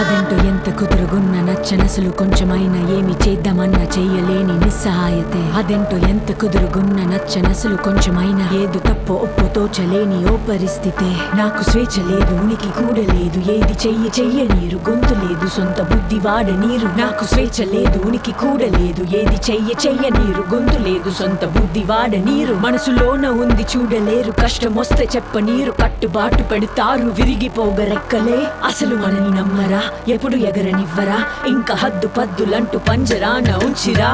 అదంటూ ఎంత కుదురుగున్న నచ్చనసలు కొంచెమైనా ఏమి చేద్దామన్నా చెయ్యలేని నిస్సహాయతే అదెంటో ఎంత కుదురుగున్న నచ్చనసలు కొంచెమైనా ఏదు తప్పో ఒప్పో తోచలేని ఓ పరిస్థితే నాకు స్వేచ్ఛ లేదు ఉనికి కూడా లేదు ఏది చెయ్యి చెయ్య నీరు గొంతు లేదు సొంత బుద్ధి వాడ నీరు నాకు స్వేచ్ఛ లేదు ఉనికి కూడా లేదు ఏది చెయ్య చెయ్య నీరు గొంతు లేదు సొంత బుద్ధి వాడ నీరు మనసులోన ఉంది చూడలేరు కష్టం వస్తే చెప్ప నీరు కట్టుబాటు పెడతారు విరిగిపోగరెక్కలే అసలు మనని నమ్మరా ఎప్పుడు ఎగరనివ్వరా ఇంకా హద్దు పద్దులంటూ పంజరాన ఉంచిరా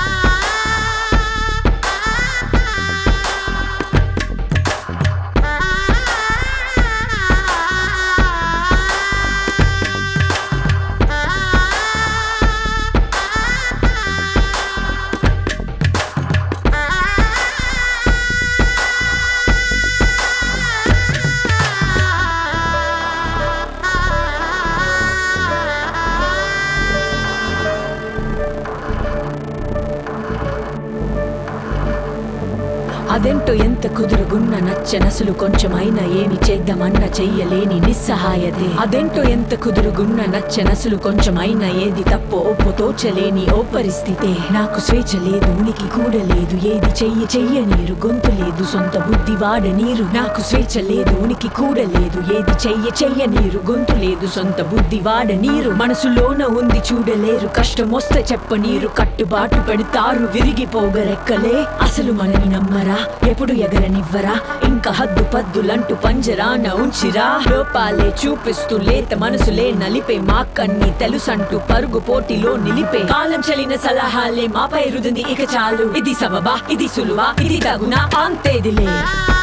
అదెంటో ఎంత కుదురుగున్న నచ్చనసలు కొంచెమైనా ఏమి చేద్దామన్నా చెయ్యలేని నిస్సహాయతే అదెంటో ఎంత కుదురుగున్న నచ్చనసలు కొంచెమైనా ఏది తప్పో ఒప్పో తోచలేని ఓ పరిస్థితే నాకు స్వేచ్ఛ లేదు ఉనికి కూడా లేదు ఏది చెయ్యి చెయ్య నీరు గొంతు లేదు సొంత బుద్ధి వాడ నీరు నాకు స్వేచ్ఛ లేదు ఉనికి కూడా లేదు ఏది చెయ్య చెయ్య నీరు గొంతు లేదు సొంత బుద్ధి వాడ నీరు మనసులోన ఉంది చూడలేరు కష్టం వస్తే చెప్ప నీరు కట్టుబాటు పెడతారు విరిగిపోగరెక్కలే అసలు మనని నమ్మరా ఎప్పుడు ఎగరనివ్వరా ఇంకా హద్దు పద్దులంటూ పంజరాన ఉంచిరా లోపాలే చూపిస్తూ లేత మనసులే నలిపే మాకన్ని తెలుసంటూ పరుగు పోటీలో నిలిపే కాలం చలిన సలహాలే మాపై రుదింది ఇక చాలు ఇది సమబా ఇది సులువా ఇది తగునా అంతేదిలే